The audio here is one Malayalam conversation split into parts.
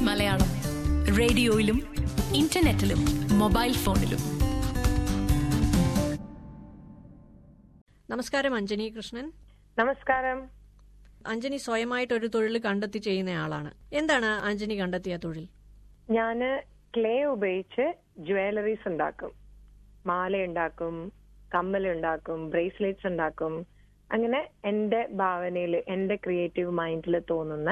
മലയാളം റേഡിയോയിലും ഇന്റർനെറ്റിലും മൊബൈൽ ഫോണിലും നമസ്കാരം അഞ്ജനി കൃഷ്ണൻ നമസ്കാരം അഞ്ജനി സ്വയമായിട്ട് ഒരു തൊഴിൽ കണ്ടെത്തി ചെയ്യുന്ന ആളാണ് എന്താണ് അഞ്ജനി കണ്ടെത്തിയ തൊഴിൽ ഞാന് ക്ലേ ഉപയോഗിച്ച് ജ്വല്ലറീസ് ഉണ്ടാക്കും മാല ഉണ്ടാക്കും കമ്മൽ ഉണ്ടാക്കും ബ്രേസ്ലെറ്റ്സ് ഉണ്ടാക്കും അങ്ങനെ എന്റെ ഭാവനയിൽ എന്റെ ക്രിയേറ്റീവ് മൈൻഡിൽ തോന്നുന്ന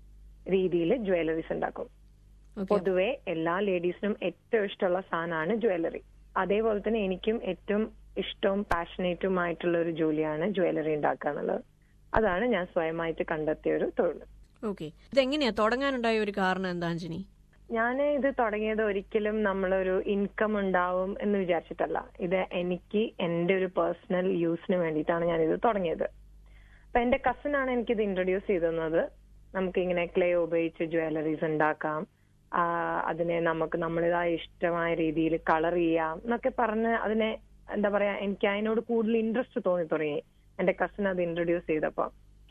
രീതിയിൽ ജ്വല്ലറീസ് ഉണ്ടാക്കും ഓക്കെ പൊതുവെ എല്ലാ ലേഡീസിനും ഏറ്റവും ഇഷ്ടമുള്ള സാധനമാണ് ജ്വല്ലറി അതേപോലെ തന്നെ എനിക്കും ഏറ്റവും ഇഷ്ടവും പാഷനേറ്റും ആയിട്ടുള്ള ഒരു ജോലിയാണ് ജ്വല്ലറി ഉണ്ടാക്കുക എന്നുള്ളത് അതാണ് ഞാൻ സ്വയമായിട്ട് കണ്ടെത്തിയ ഒരു തൊഴിൽ ഓക്കെ ഇതെങ്ങനെയാ തുടങ്ങാനുണ്ടായ ഒരു കാരണം എന്താ അഞ്ജനി ഞാൻ ഇത് തുടങ്ങിയത് ഒരിക്കലും നമ്മളൊരു ഇൻകം ഉണ്ടാവും എന്ന് വിചാരിച്ചിട്ടല്ല ഇത് എനിക്ക് എന്റെ ഒരു പേഴ്സണൽ യൂസിന് വേണ്ടിയിട്ടാണ് ഞാൻ ഇത് തുടങ്ങിയത് അപ്പൊ എന്റെ കസിൻ ആണ് എനിക്കിത് ഇൻട്രൊഡ്യൂസ് ചെയ്തിരുന്നത് നമുക്ക് ഇങ്ങനെ ക്ലേ ഉപയോഗിച്ച് ജ്വല്ലറീസ് ഉണ്ടാക്കാം ആ, അതിനെ നമുക്ക് നമ്മുടേതായ ഇഷ്ടമായ രീതിയിൽ കളർ ചെയ്യാം എന്നൊക്കെ പറഞ്ഞ് അതിനെ എന്താ പറയാ എനിക്ക് അതിനോട് കൂടുതൽ ഇൻട്രസ്റ്റ് തോന്നി തുടങ്ങി എന്റെ കസിൻ അത് ഇൻട്രൊഡ്യൂസ് ചെയ്തപ്പോ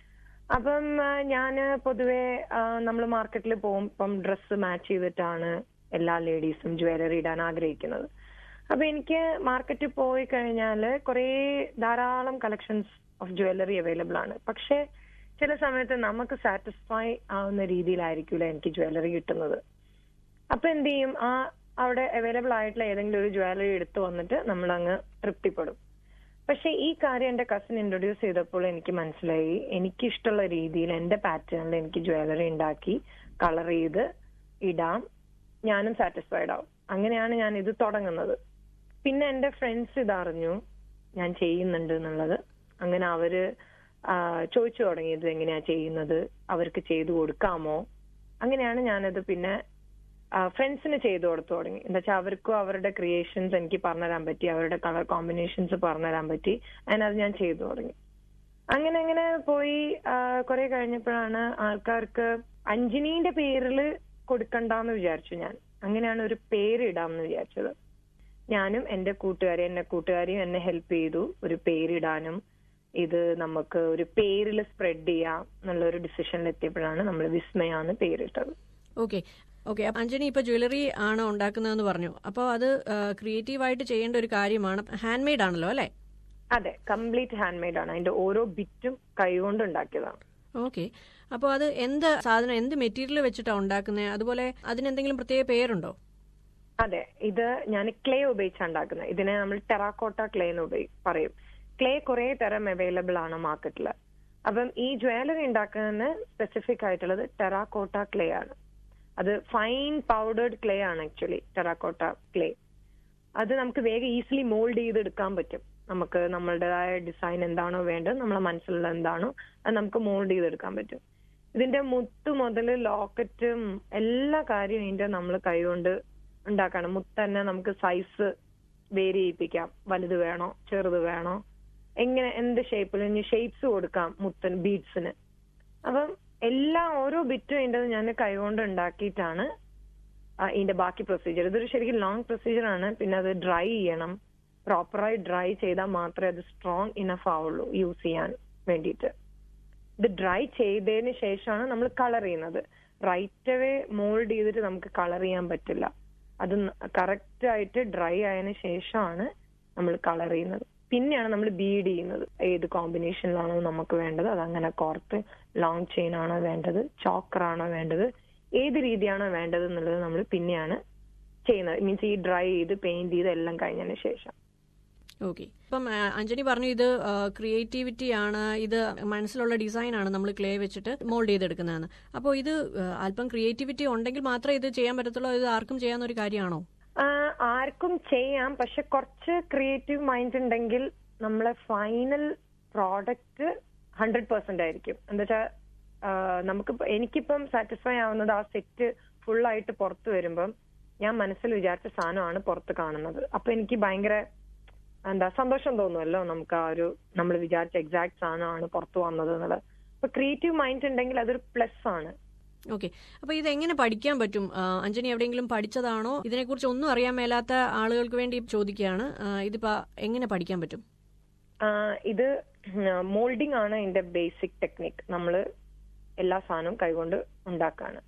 അപ്പം ഞാൻ പൊതുവെ നമ്മൾ മാർക്കറ്റിൽ പോകും ഇപ്പം ഡ്രസ്സ് മാച്ച് ചെയ്തിട്ടാണ് എല്ലാ ലേഡീസും ജ്വല്ലറി ഇടാൻ ആഗ്രഹിക്കുന്നത് അപ്പൊ എനിക്ക് മാർക്കറ്റിൽ പോയി കഴിഞ്ഞാൽ കുറേ ധാരാളം കളക്ഷൻസ് ഓഫ് ജ്വല്ലറി അവൈലബിൾ ആണ് പക്ഷെ ചില സമയത്ത് നമുക്ക് സാറ്റിസ്ഫൈ ആവുന്ന രീതിയിലായിരിക്കില്ല എനിക്ക് ജ്വല്ലറി കിട്ടുന്നത് അപ്പൊ എന്ത് ചെയ്യും ആ അവിടെ അവൈലബിൾ ആയിട്ടുള്ള ഏതെങ്കിലും ഒരു ജ്വല്ലറി എടുത്തു വന്നിട്ട് നമ്മൾ അങ്ങ് തൃപ്തിപ്പെടും പക്ഷെ ഈ കാര്യം എന്റെ കസിൻ ഇൻട്രൊഡ്യൂസ് ചെയ്തപ്പോൾ എനിക്ക് മനസ്സിലായി എനിക്ക് ഇഷ്ടമുള്ള രീതിയിൽ എന്റെ പാറ്റേണിൽ എനിക്ക് ജ്വല്ലറി ഉണ്ടാക്കി കളർ ചെയ്ത് ഇടാം ഞാനും സാറ്റിസ്ഫൈഡ് ആവും അങ്ങനെയാണ് ഞാൻ ഇത് തുടങ്ങുന്നത് പിന്നെ എന്റെ ഫ്രണ്ട്സ് ഇതറിഞ്ഞു ഞാൻ ചെയ്യുന്നുണ്ട് എന്നുള്ളത് അങ്ങനെ അവര് ആ, ചോദിച്ചു തുടങ്ങി ഇത് എങ്ങനെയാ ചെയ്യുന്നത് അവർക്ക് ചെയ്തു കൊടുക്കാമോ അങ്ങനെയാണ് ഞാനത് പിന്നെ ഫ്രണ്ട്സിന് ചെയ്തു കൊടുത്തു തുടങ്ങി എന്താ വെച്ചാൽ അവർക്കും അവരുടെ ക്രിയേഷൻസ് എനിക്ക് പറഞ്ഞുതരാൻ പറ്റി അവരുടെ കളർ കോമ്പിനേഷൻസ് പറഞ്ഞുതരാൻ പറ്റി അങ്ങനെ അത് ഞാൻ ചെയ്തു തുടങ്ങി അങ്ങനെ അങ്ങനെ പോയി കുറെ കഴിഞ്ഞപ്പോഴാണ് ആൾക്കാർക്ക് അഞ്ജനീന്റെ പേരിൽ കൊടുക്കണ്ടെന്ന് വിചാരിച്ചു ഞാൻ അങ്ങനെയാണ് ഒരു പേര് ഇടാമെന്ന് വിചാരിച്ചത് ഞാനും എന്റെ കൂട്ടുകാരി എന്നെ കൂട്ടുകാരിയും എന്നെ ഹെൽപ്പ് ചെയ്തു ഒരു പേരിടാനും ഇത് നമുക്ക് ഒരു പേരിൽ സ്പ്രെഡ് ചെയ്യാം എന്നുള്ള ഒരു ഡിസിഷനിൽ എത്തിയപ്പോഴാണ് നമ്മൾ വിസ്മയാന്ന് പേരിട്ടത് ഓക്കെ ഓക്കെ അഞ്ജനി ഇപ്പൊ ജ്വല്ലറി ആണ് ഉണ്ടാക്കുന്നതെന്ന് പറഞ്ഞു അപ്പോൾ അത് ക്രിയേറ്റീവ് ആയിട്ട് ചെയ്യേണ്ട ഒരു കാര്യമാണ് ഹാൻഡ് മെയ്ഡ് ആണല്ലോ അല്ലെ അതെ കംപ്ലീറ്റ് ഹാൻഡ് മെയ്ഡ് ആണ് അതിന്റെ ഓരോ ബിറ്റും കൈകൊണ്ട് ഉണ്ടാക്കിയതാണ് ഓക്കെ അപ്പോൾ അത് എന്ത് സാധനം എന്ത് മെറ്റീരിയൽ വെച്ചിട്ടാണ് ഉണ്ടാക്കുന്നത് അതുപോലെ അതിനെന്തെങ്കിലും പ്രത്യേക പേരുണ്ടോ അതെ ഇത് ഞാൻ ക്ലേ ഉപയോഗിച്ചാണ് ഉണ്ടാക്കുന്നത് ഇതിനെ നമ്മൾ ടെറാക്കോട്ട ക്ലേ എന്ന് ഉപയോഗി പറയും ക്ലേ കുറെ തരം അവൈലബിൾ ആണ് മാർക്കറ്റിൽ അപ്പം ഈ ജ്വല്ലറി ഉണ്ടാക്കുന്നതിന് സ്പെസിഫിക് ആയിട്ടുള്ളത് ടെറാക്കോട്ട ക്ലേ ആണ് അത് ഫൈൻ പൗഡേർഡ് ക്ലേ ആണ് ആക്ച്വലി ടെറാക്കോട്ട ക്ലേ അത് നമുക്ക് വേഗം ഈസിലി മോൾഡ് ചെയ്തെടുക്കാൻ പറ്റും നമുക്ക് നമ്മളുടേതായ ഡിസൈൻ എന്താണോ വേണ്ടത് നമ്മളെ മനസ്സിലുള്ള എന്താണോ അത് നമുക്ക് മോൾഡ് ചെയ്തെടുക്കാൻ പറ്റും ഇതിന്റെ മുത്ത് മുതൽ ലോക്കറ്റും എല്ലാ കാര്യവും ഇതിന്റെ നമ്മൾ കൈകൊണ്ട് ഉണ്ടാക്കണം മുത്ത് തന്നെ നമുക്ക് സൈസ് വേരി ചെയ്യിപ്പിക്കാം വലുത് വേണോ ചെറുത് വേണോ എങ്ങനെ എന്ത് ഷേപ്പിൽ ഇനി ഷേപ്സ് കൊടുക്കാം മുത്തൻ ബീഡ്സിന് അപ്പം എല്ലാ ഓരോ ബിറ്റും ഇതിന്റെ ഞാൻ കൈകൊണ്ട് ഉണ്ടാക്കിയിട്ടാണ് ആ, ഇതിന്റെ ബാക്കി പ്രൊസീജിയർ ഇതൊരു ശരിക്കും ലോങ് പ്രൊസീജിയർ ആണ് പിന്നെ അത് ഡ്രൈ ചെയ്യണം പ്രോപ്പറായി ഡ്രൈ ചെയ്താൽ മാത്രമേ അത് സ്ട്രോങ് ഇനഫ് ആവുള്ളൂ യൂസ് ചെയ്യാൻ വേണ്ടിയിട്ട് ഇത് ഡ്രൈ ചെയ്തതിന് ശേഷമാണ് നമ്മൾ കളർ ചെയ്യുന്നത് റൈറ്റ് അവേ മോൾഡ് ചെയ്തിട്ട് നമുക്ക് കളർ ചെയ്യാൻ പറ്റില്ല അത് കറക്റ്റ് ആയിട്ട് ഡ്രൈ ആയതിനു ശേഷമാണ് നമ്മൾ കളർ ചെയ്യുന്നത് പിന്നെയാണ് നമ്മൾ ബീഡ് ചെയ്യുന്നത് ഏത് കോമ്പിനേഷനിലാണോ നമുക്ക് വേണ്ടത് അത് അങ്ങനെ കോർത്ത് ലോങ് ചെയിൻ ആണോ വേണ്ടത് ചോക്കർ ആണോ വേണ്ടത് ഏത് രീതിയാണോ വേണ്ടത് എന്നുള്ളത് നമ്മൾ പിന്നെയാണ് ചെയ്യുന്നത് മീൻസ് ഈ ഡ്രൈ ചെയ്ത് പെയിന്റ് ചെയ്ത് എല്ലാം കഴിഞ്ഞതിന് ശേഷം ഓക്കെ ഇപ്പം ആ, അഞ്ജനി പറഞ്ഞു ഇത് ക്രിയേറ്റിവിറ്റി ആണ് ഇത് മനസ്സിലുള്ള ഡിസൈൻ ആണ് നമ്മൾ ക്ലേ വെച്ചിട്ട് മോൾഡ് ചെയ്തെടുക്കുന്നതെന്ന് അപ്പോൾ ഇത് ആ, അല്പം ക്രിയേറ്റിവിറ്റി ഉണ്ടെങ്കിൽ മാത്രമേ ഇത് ചെയ്യാൻ പറ്റത്തുള്ളൂ ഇത് ആർക്കും ചെയ്യാവുന്ന ഒരു കാര്യമാണോ ആ, ആർക്കും ചെയ്യാം പക്ഷെ കുറച്ച് ക്രിയേറ്റീവ് മൈൻഡ് ഉണ്ടെങ്കിൽ നമ്മളെ ഫൈനൽ പ്രോഡക്റ്റ് ഹൺഡ്രഡ് പെർസെന്റ് ആയിരിക്കും എന്താ വെച്ചാൽ നമുക്ക് എനിക്കിപ്പം സാറ്റിസ്ഫൈ ആവുന്നത് ആ സെറ്റ് ഫുൾ ആയിട്ട് പുറത്ത് വരുമ്പം ഞാൻ മനസ്സിൽ വിചാരിച്ച സാധനമാണ് പുറത്ത് കാണുന്നത് അപ്പൊ എനിക്ക് ഭയങ്കര എന്താ സന്തോഷം തോന്നുമല്ലോ നമുക്ക് ആ ഒരു നമ്മൾ വിചാരിച്ച എക്സാക്ട് സാധനമാണ് പുറത്ത് വന്നത് എന്നുള്ളത് അപ്പൊ ക്രിയേറ്റീവ് മൈൻഡ് ഉണ്ടെങ്കിൽ അതൊരു പ്ലസ് ആണ് ഓക്കെ അപ്പൊ ഇത് എങ്ങനെ പഠിക്കാൻ പറ്റും ആ, അഞ്ജനി എവിടെയെങ്കിലും പഠിച്ചതാണോ ഇതിനെക്കുറിച്ച് ഒന്നും അറിയാൻ മേലാത്ത ആളുകൾക്ക് വേണ്ടി ചോദിക്കുകയാണ് ആ, ഇതിപ്പോ എങ്ങനെ പഠിക്കാൻ പറ്റും ആ, ഇത് മോൾഡിംഗ് ആണ് ഇതിന്റെ ബേസിക് ടെക്നിക് നമ്മൾ എല്ലാ സാധനവും കൈകൊണ്ട് ഉണ്ടാക്കാണ്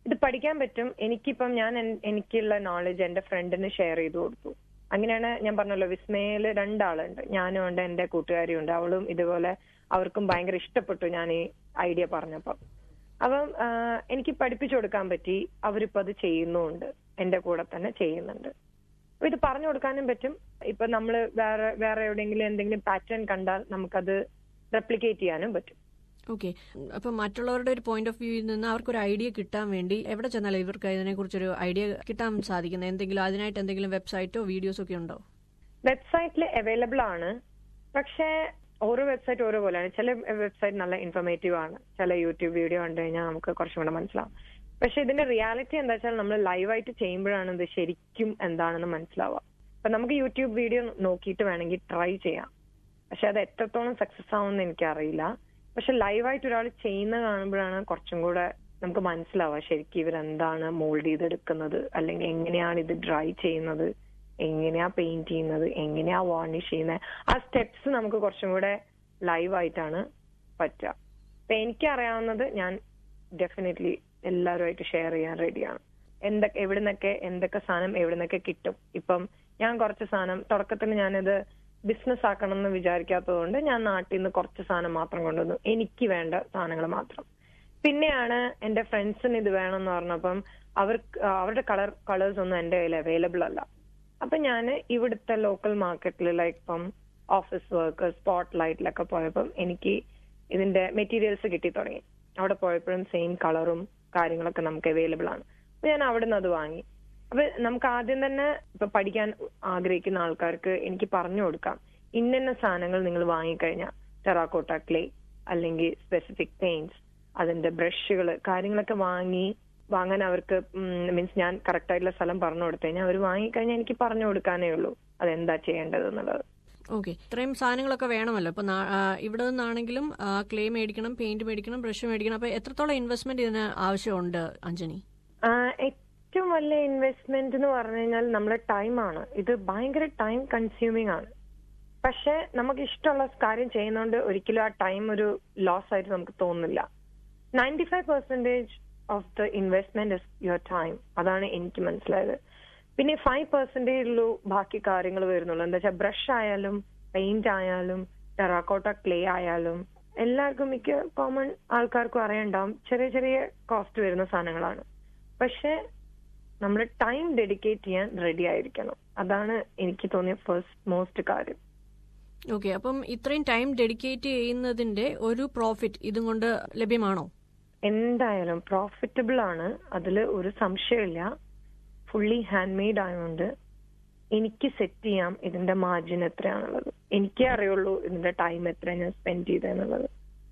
ഇത് പഠിക്കാൻ പറ്റും എനിക്കിപ്പം ഞാൻ എൻ- എനിക്കുള്ള നോളജ് എന്റെ ഫ്രണ്ടിന് ഷെയർ ചെയ്ത് കൊടുത്തു അങ്ങനെയാണ് ഞാൻ പറഞ്ഞല്ലോ വിസ്മയില് രണ്ടാളുണ്ട് ഞാനും ഉണ്ട് എന്റെ കൂട്ടുകാരിയും ഉണ്ട് അവളും ഇതുപോലെ അവർക്കും ഭയങ്കര ഇഷ്ടപ്പെട്ടു ഞാൻ ഈ ഐഡിയ പറഞ്ഞപ്പം അപ്പം ആ, എനിക്ക് പഠിപ്പിച്ചു കൊടുക്കാൻ പറ്റി അവരിപ്പോ അത് ചെയ്യുന്നുമുണ്ട് എന്റെ കൂടെ തന്നെ ചെയ്യുന്നുണ്ട് അപ്പൊ ഇത് പറഞ്ഞു കൊടുക്കാനും പറ്റും ഇപ്പൊ നമ്മൾ വേറെ വേറെ എവിടെയെങ്കിലും എന്തെങ്കിലും പാറ്റേൺ കണ്ടാൽ നമുക്കത് റെപ്ലിക്കേറ്റ് ചെയ്യാനും പറ്റും ഓക്കെ അപ്പൊ മറ്റുള്ളവരുടെ ഒരു പോയിന്റ് ഓഫ് വ്യൂയിൽ നിന്ന് അവർക്കൊരു ഐഡിയ കിട്ടാൻ വേണ്ടി എവിടെ ചെന്നാലും ഇവർക്ക് ഇതിനെ കുറിച്ചൊരു ഐഡിയ കിട്ടാൻ സാധിക്കുന്നത് എന്തെങ്കിലും അതിനായിട്ട് എന്തെങ്കിലും വെബ്സൈറ്റോ വീഡിയോസോ ഒക്കെ ഉണ്ടോ വെബ്സൈറ്റിൽ അവൈലബിൾ ആണ് പക്ഷേ ഓരോ വെബ്സൈറ്റ് ഓരോ പോലെയാണ് ചില വെബ്സൈറ്റ് നല്ല ഇൻഫോർമേറ്റീവ് ആണ് ചില യൂട്യൂബ് വീഡിയോ കണ്ടു കഴിഞ്ഞാൽ നമുക്ക് കുറച്ചും കൂടെ മനസ്സിലാവും പക്ഷെ ഇതിന്റെ റിയാലിറ്റി എന്താ വെച്ചാൽ നമ്മൾ ലൈവായിട്ട് ചെയ്യുമ്പോഴാണ് ഇത് ശരിക്കും എന്താണെന്ന് മനസ്സിലാവുക അപ്പൊ നമുക്ക് യൂട്യൂബ് വീഡിയോ നോക്കിയിട്ട് വേണമെങ്കിൽ ട്രൈ ചെയ്യാം പക്ഷെ അത് എത്രത്തോളം സക്സസ് ആവുമെന്ന് എനിക്കറിയില്ല പക്ഷെ ലൈവായിട്ട് ഒരാൾ ചെയ്യുന്ന കാണുമ്പോഴാണ് കുറച്ചും കൂടെ നമുക്ക് മനസ്സിലാവുക ശരിക്കും ഇവരെന്താണ് മോൾഡ് ചെയ്തെടുക്കുന്നത് അല്ലെങ്കിൽ എങ്ങനെയാണ് ഇത് ഡ്രൈ ചെയ്യുന്നത് എങ്ങനെയാ പെയിന്റ് ചെയ്യുന്നത് എങ്ങനെയാ വാർണിഷ് ചെയ്യുന്നത് ആ സ്റ്റെപ്സ് നമുക്ക് കുറച്ചും കൂടെ ലൈവ് ആയിട്ടാണ് പറ്റുക അപ്പൊ എനിക്കറിയാവുന്നത് ഞാൻ ഡെഫിനറ്റ്ലി എല്ലാവരുമായിട്ട് ഷെയർ ചെയ്യാൻ റെഡിയാണ് എന്തൊക്കെ എവിടെ നിന്നൊക്കെ എന്തൊക്കെ സാധനം എവിടെ നിന്നൊക്കെ കിട്ടും ഇപ്പം ഞാൻ കുറച്ച് സാധനം തുടക്കത്തിൽ ഞാനിത് ബിസിനസ് ആക്കണം എന്ന് വിചാരിക്കാത്തതുകൊണ്ട് ഞാൻ നാട്ടിൽ നിന്ന് കുറച്ച് സാധനം മാത്രം കൊണ്ടുവന്നു എനിക്ക് വേണ്ട സാധനങ്ങൾ മാത്രം പിന്നെയാണ് എന്റെ ഫ്രണ്ട്സിന് ഇത് വേണമെന്ന് പറഞ്ഞപ്പം അവർക്ക് അവരുടെ കളർ കളേഴ്സ് ഒന്നും എന്റെ കയ്യിൽ അവൈലബിൾ അല്ല അപ്പൊ ഞാൻ ഇവിടുത്തെ ലോക്കൽ മാർക്കറ്റിൽ ലൈക്ക് ഇപ്പം ഓഫീസ് വർക്ക് സ്പോട്ട് ലൈറ്റിലൊക്കെ പോയപ്പം എനിക്ക് ഇതിന്റെ മെറ്റീരിയൽസ് കിട്ടി തുടങ്ങി അവിടെ പോയപ്പോഴും സെയിം കളറും കാര്യങ്ങളൊക്കെ നമുക്ക് അവൈലബിൾ ആണ് അപ്പൊ ഞാൻ അവിടെ നിന്ന് അത് വാങ്ങി അപ്പൊ നമുക്ക് ആദ്യം തന്നെ ഇപ്പൊ പഠിക്കാൻ ആഗ്രഹിക്കുന്ന ആൾക്കാർക്ക് എനിക്ക് പറഞ്ഞു കൊടുക്കാം ഇന്ന സാധനങ്ങൾ നിങ്ങൾ വാങ്ങിക്കഴിഞ്ഞാൽ ടെറാക്കോട്ട ക്ലേ അല്ലെങ്കിൽ സ്പെസിഫിക് പെയിന്റ്സ് അതിന്റെ ബ്രഷുകൾ കാര്യങ്ങളൊക്കെ വാങ്ങി വാങ്ങാൻ അവർക്ക് മീൻസ് ഞാൻ കറക്റ്റ് ആയിട്ടുള്ള സ്ഥലം പറഞ്ഞു കൊടുത്തു കഴിഞ്ഞാൽ അവർ വാങ്ങിക്കഴിഞ്ഞാൽ എനിക്ക് പറഞ്ഞു കൊടുക്കാനേ ഉള്ളൂ അതെന്താ ചെയ്യേണ്ടത് എന്നുള്ളത് ഓക്കെ ഇത്രയും സാധനങ്ങളൊക്കെ വേണമല്ലോ ഇപ്പൊ നാ- ആ, ഇവിടെ നിന്നാണെങ്കിലും ക്ലേ മേടിക്കണം പെയിന്റ് മേടിക്കണം ബ്രഷ് മേടിക്കണം അപ്പൊ എത്രത്തോളം ഇൻവെസ്റ്റ്മെന്റ് ഇതിന് ആവശ്യമുണ്ട് അഞ്ജനി ആ, ഏറ്റവും വലിയ ഇൻവെസ്റ്റ്മെന്റ് എന്ന് പറഞ്ഞു കഴിഞ്ഞാൽ നമ്മുടെ ടൈമാണ് ഇത് ഭയങ്കര ടൈം കൺസ്യൂമിങ് ആണ് പക്ഷെ നമുക്ക് ഇഷ്ടമുള്ള കാര്യം ചെയ്യുന്നതുകൊണ്ട് ഒരിക്കലും ആ ടൈം ഒരു ലോസ് ആയിട്ട് നമുക്ക് തോന്നുന്നില്ല ninety five percentage of the investment is your time അതാണ് എനിക്ക് മനസ്സിലായത് പിന്നെ ഫൈവ് പെർസെന്റേജ് ഉള്ളൂ ബാക്കി കാര്യങ്ങൾ വരുന്നുള്ളൂ എന്താ വെച്ചാൽ ബ്രഷ് ആയാലും പെയിന്റ് ആയാലും ടെറാക്കോട്ട ക്ലേ ആയാലും എല്ലാവർക്കും മിക്ക കോമൺ ആൾക്കാർക്കും അറിയണ്ടാവും ചെറിയ ചെറിയ കോസ്റ്റ് വരുന്ന സാധനങ്ങളാണ് പക്ഷെ നമ്മൾ ടൈം ഡെഡിക്കേറ്റ് ചെയ്യാൻ റെഡി ആയിരിക്കണം അതാണ് എനിക്ക് തോന്നിയ ഫസ്റ്റ് മോസ്റ്റ് കാര്യം ഓക്കെ അപ്പം ഇത്രയും ടൈം ഡെഡിക്കേറ്റ് ചെയ്യുന്നതിന്റെ ഒരു പ്രോഫിറ്റ് ഇതും കൊണ്ട് ലഭ്യമാണോ എന്തായാലും പ്രോഫിറ്റബിൾ ആണ് അതിൽ ഒരു സംശയമില്ല ഫുള്ളി ഹാൻഡ് മെയ്ഡ് ആയതുകൊണ്ട് എനിക്ക് സെറ്റ് ചെയ്യാം ഇതിന്റെ മാർജിൻ എത്രയാണുള്ളത് എനിക്കേ അറിയുള്ളൂ ഇതിന്റെ ടൈം എത്ര ഞാൻ സ്പെൻഡ് ചെയ്തെന്നുള്ളത്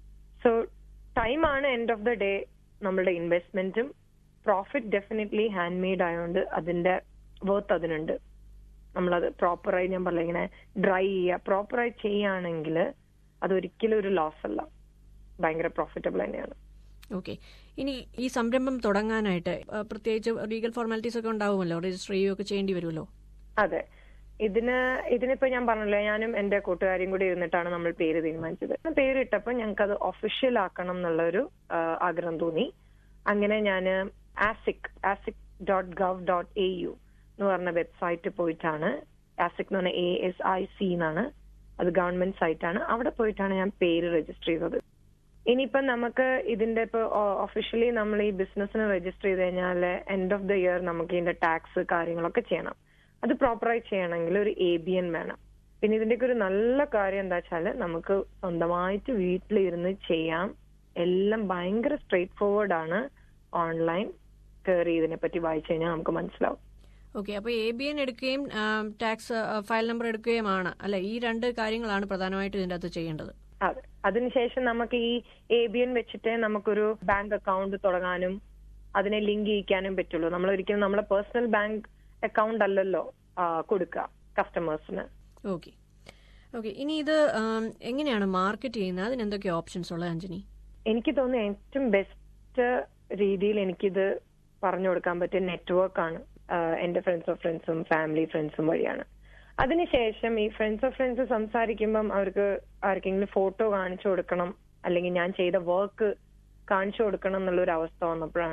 സോ ടൈം ആണ് എൻഡ് ഓഫ് ദ ഡേ നമ്മളുടെ ഇൻവെസ്റ്റ്മെന്റും പ്രോഫിറ്റ് ഡെഫിനറ്റ്ലി ഹാൻഡ് മെയ്ഡ് ആയതുകൊണ്ട് അതിന്റെ വർത്ത് അതിനുണ്ട് നമ്മളത് പ്രോപ്പറായി ഞാൻ പറഞ്ഞ ഇങ്ങനെ ഡ്രൈ ചെയ്യുക പ്രോപ്പറായി ചെയ്യുകയാണെങ്കിൽ അതൊരിക്കലും ഒരു ലോസ് അല്ല ഭയങ്കര പ്രോഫിറ്റബിൾ തന്നെയാണ് ഓക്കെ ഇനി ഈ സംരംഭം തുടങ്ങാനായിട്ട് ആ, പ്രത്യേകിച്ച് ലീഗൽ ഫോർമാലിറ്റീസ് ഒക്കെ ഉണ്ടാവുമല്ലോ രജിസ്റ്റർ ചെയ്യുകയൊക്കെ ചെയ്യേണ്ടി വരുമല്ലോ അതെ ഇതിന് ഇതിനിപ്പോ ഞാൻ പറഞ്ഞല്ലോ ഞാനും എന്റെ കൂട്ടുകാരിയും കൂടി ഇരുന്നിട്ടാണ് നമ്മൾ പേര് തീരുമാനിച്ചത് പേര് ഇട്ടപ്പോൾ ഞങ്ങൾക്ക് അത് ഒഫീഷ്യൽ ആക്കണം എന്നുള്ളൊരു ആ, ആഗ്രഹം തോന്നി അങ്ങനെ ഞാൻ ASIC ASIC dot gov dot A U എന്ന് പറഞ്ഞ വെബ്സൈറ്റ് പോയിട്ടാണ് ആസിക് എന്ന് പറഞ്ഞ എ എസ് ഐ സി എന്നാണ് അത് ഗവൺമെന്റ് സൈറ്റ് ആണ് അവിടെ പോയിട്ടാണ് ഞാൻ പേര് രജിസ്റ്റർ ചെയ്തത് ഇനിയിപ്പം നമുക്ക് ഇതിന്റെ ഇപ്പൊ ഒഫീഷ്യലി നമ്മൾ ഈ ബിസിനസ്സിന് രജിസ്റ്റർ ചെയ്ത് കഴിഞ്ഞാൽ എൻഡ് ഓഫ് ദ ഇയർ നമുക്ക് ഇതിന്റെ ടാക്സ് കാര്യങ്ങളൊക്കെ ചെയ്യണം അത് പ്രോപ്പറായി ചെയ്യണമെങ്കിൽ ഒരു എ ബി എൻ വേണം പിന്നെ ഇതിന്റെയൊക്കെ ഒരു നല്ല കാര്യം എന്താ വെച്ചാല് നമുക്ക് സ്വന്തമായിട്ട് വീട്ടിലിരുന്ന് ചെയ്യാം എല്ലാം ഭയങ്കര സ്ട്രെയിറ്റ് ഫോർവേഡ് ആണ് ഓൺലൈൻ കയറി ഇതിനെ പറ്റി വായിച്ചു കഴിഞ്ഞാൽ നമുക്ക് മനസ്സിലാവും ഓക്കെ അപ്പോൾ എ ബി എൻ എടുക്കുകയും ടാക്സ് ഫയൽ നമ്പർ എടുക്കുകയുമാണ് അല്ലെ ഈ രണ്ട് കാര്യങ്ങളാണ് പ്രധാനമായിട്ടും ഇതിന്റെ അകത്ത് ചെയ്യേണ്ടത് അതെ അതിനുശേഷം നമുക്ക് ഈ എ ബി എൻ വെച്ചിട്ട് നമുക്കൊരു ബാങ്ക് അക്കൗണ്ട് തുടങ്ങാനും അതിനെ ലിങ്ക് ചെയ്യിക്കാനും പറ്റുള്ളൂ നമ്മൾ ഒരിക്കലും നമ്മളെ പേഴ്സണൽ ബാങ്ക് അക്കൗണ്ട് അല്ലല്ലോ ആ, കൊടുക്കുക കസ്റ്റമേഴ്സിന് ഓക്കെ ഓക്കെ ഇനി ഇത് ആം, എങ്ങനെയാണ് മാർക്കറ്റ് ചെയ്യുന്നത് അതിന് എന്തൊക്കെ ഓപ്ഷൻസ് ഉള്ളത് അഞ്ജനി എനിക്ക് തോന്നുന്നു ഏറ്റവും ബെസ്റ്റ് രീതിയിൽ എനിക്കിത് പറഞ്ഞു കൊടുക്കാൻ പറ്റിയ നെറ്റ്വർക്ക് ആണ് ആഹ് എന്റെ ഫ്രണ്ട്സ് ഓഫ് ഫ്രണ്ട്സും ഫാമിലി ഫ്രണ്ട്സും വഴിയാണ് അതിനുശേഷം ഈ ഫ്രണ്ട്സ് ഓഫ് ഫ്രണ്ട്സ് സംസാരിക്കുമ്പം അവർക്ക് ആർക്കെങ്കിലും ഫോട്ടോ കാണിച്ചു കൊടുക്കണം അല്ലെങ്കിൽ ഞാൻ ചെയ്ത വർക്ക് കാണിച്ചു കൊടുക്കണം എന്നുള്ള ഒരു അവസ്ഥ വന്നപ്പോഴാണ്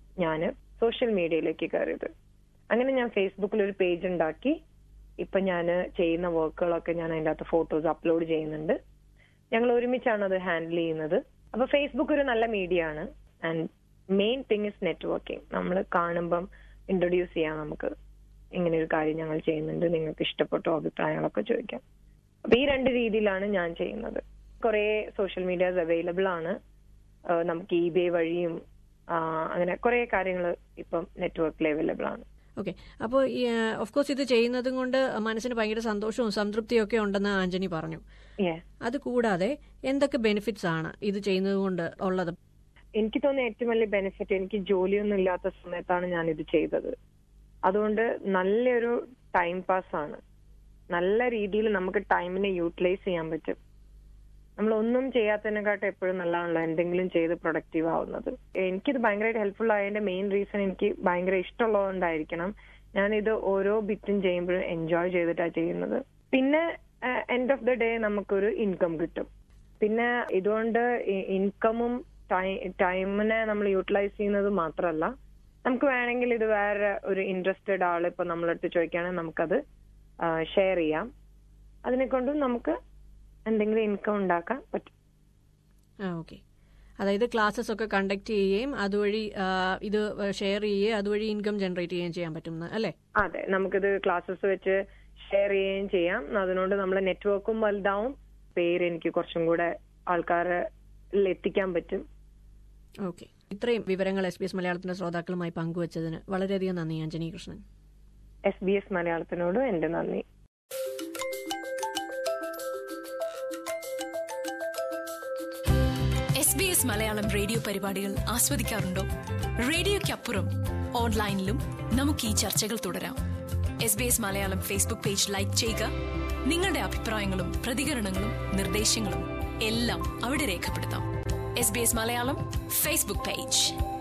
ഞാൻ സോഷ്യൽ മീഡിയയിലേക്ക് കയറിയത് അങ്ങനെ ഞാൻ ഫേസ്ബുക്കിൽ ഒരു പേജ് ഉണ്ടാക്കി ഇപ്പൊ ഞാൻ ചെയ്യുന്ന വർക്കുകളൊക്കെ ഞാൻ അതിൻ്റെ അകത്ത് ഫോട്ടോസ് അപ്ലോഡ് ചെയ്യുന്നുണ്ട് ഞങ്ങൾ ഒരുമിച്ചാണ് അത് ഹാൻഡിൽ ചെയ്യുന്നത് അപ്പൊ ഫേസ്ബുക്ക് ഒരു നല്ല മീഡിയ ആണ് and main thing is networking നമ്മൾ കാണുമ്പം ഇൻട്രൊഡ്യൂസ് ചെയ്യാം നമുക്ക് ഇങ്ങനെ ഒരു കാര്യം ഞങ്ങൾ ചെയ്യുന്നുണ്ട് നിങ്ങൾക്ക് ഇഷ്ടപ്പെട്ടോ അഭിപ്രായങ്ങളൊക്കെ ചോദിക്കാം അപ്പൊ ഈ രണ്ട് രീതിയിലാണ് ഞാൻ ചെയ്യുന്നത് കുറെ സോഷ്യൽ മീഡിയാസ് അവൈലബിൾ ആണ് ആ, നമുക്ക് ഇബേ വഴിയും ആ, അങ്ങനെ കുറെ കാര്യങ്ങൾ ഇപ്പം നെറ്റ്വർക്കിൽ അവൈലബിൾ ആണ് ഓക്കെ അപ്പോൾ ഓഫ് കോഴ്സ് ഇത് ചെയ്യുന്നതും കൊണ്ട് മനസ്സിന് ഭയങ്കര സന്തോഷവും സംതൃപ്തിയും ഒക്കെ ഉണ്ടെന്ന് ആന്റണി പറഞ്ഞു Yeah. അത് കൂടാതെ എന്തൊക്കെ ബെനിഫിറ്റ്സ് ആണ് ഇത് ചെയ്യുന്നത് കൊണ്ട് ഉള്ളത് എനിക്ക് തോന്നുന്ന ഏറ്റവും വലിയ ബെനിഫിറ്റ് എനിക്ക് ജോലിയൊന്നും ഇല്ലാത്ത സമയത്താണ് ഞാൻ ഇത് ചെയ്തത് അതുകൊണ്ട് നല്ലൊരു ടൈം പാസ് ആണ് നല്ല രീതിയിൽ നമുക്ക് ടൈമിനെ യൂട്ടിലൈസ് ചെയ്യാൻ പറ്റും നമ്മൾ ഒന്നും ചെയ്യാത്തതിനെക്കാട്ടും എപ്പോഴും നല്ലതാണല്ലോ എന്തെങ്കിലും ചെയ്ത് പ്രൊഡക്റ്റീവ് ആവുന്നത് എനിക്കിത് ഭയങ്കരമായിട്ട് ഹെൽപ്ഫുൾ ആയതിന്റെ മെയിൻ റീസൺ എനിക്ക് ഭയങ്കര ഇഷ്ടമുള്ളതുകൊണ്ടായിരിക്കണം ഞാനിത് ഓരോ ബിറ്റും ചെയ്യുമ്പോഴും എൻജോയ് ചെയ്തിട്ടാണ് ചെയ്യുന്നത് പിന്നെ എൻഡ് ഓഫ് ദ ഡേ നമുക്കൊരു ഇൻകം കിട്ടും പിന്നെ ഇതുകൊണ്ട് ഇൻകമും ടൈമിനെ നമ്മൾ യൂട്ടിലൈസ് ചെയ്യുന്നത് മാത്രമല്ല നമുക്ക് വേണമെങ്കിൽ ഇത് വേറെ ഒരു ഇൻട്രസ്റ്റഡ് ആൾ ഇപ്പൊ നമ്മളടുത്ത് ചോദിക്കുകയാണെങ്കിൽ നമുക്കത് ഷെയർ ചെയ്യാം അതിനെ കൊണ്ടും നമുക്ക് എന്തെങ്കിലും ഇൻകം ഉണ്ടാക്കാൻ പറ്റും ആ ഓക്കെ അതായത് ക്ലാസ്സസ് ഒക്കെ കണ്ടക്ട് ചെയ്യുകയും അതുവഴി ആ, ഇത് ഷെയർ ചെയ്യുകയും അതുവഴി ഇൻകം ജനറേറ്റ് ചെയ്യുകയും ചെയ്യാൻ പറ്റും അല്ലേ അതെ നമുക്കിത് ക്ലാസ്സസ് വെച്ച് ഷെയർ ചെയ്യുകയും ചെയ്യാം അതിനോട് നമ്മളെ നെറ്റ്വർക്കും വലുതാവും പേര് എനിക്ക് കുറച്ചും കൂടെ ആൾക്കാരെ എത്തിക്കാൻ പറ്റും ഓക്കെ ഇത്രയും വിവരങ്ങൾ എസ് ബി എസ് മലയാളത്തിന്റെ ശ്രോതാക്കളുമായി പങ്കുവച്ചതിന് വളരെയധികം നന്ദി Antony Krishnan S B S മലയാളത്തിനോട് എന്റെ നന്ദി S B S Malayalam radio പരിപാടികൾ ആസ്വദിക്കാറുണ്ടോ റേഡിയോയ്ക്കപ്പുറം ഓൺലൈനിലും നമുക്ക് ഈ ചർച്ചകൾ തുടരാം S B S Malayalam Facebook page like ചെയ്യുക നിങ്ങളുടെ അഭിപ്രായങ്ങളും പ്രതികരണങ്ങളും നിർദ്ദേശങ്ങളും എല്ലാം അവിടെ രേഖപ്പെടുത്താം S B S Malayalam Facebook page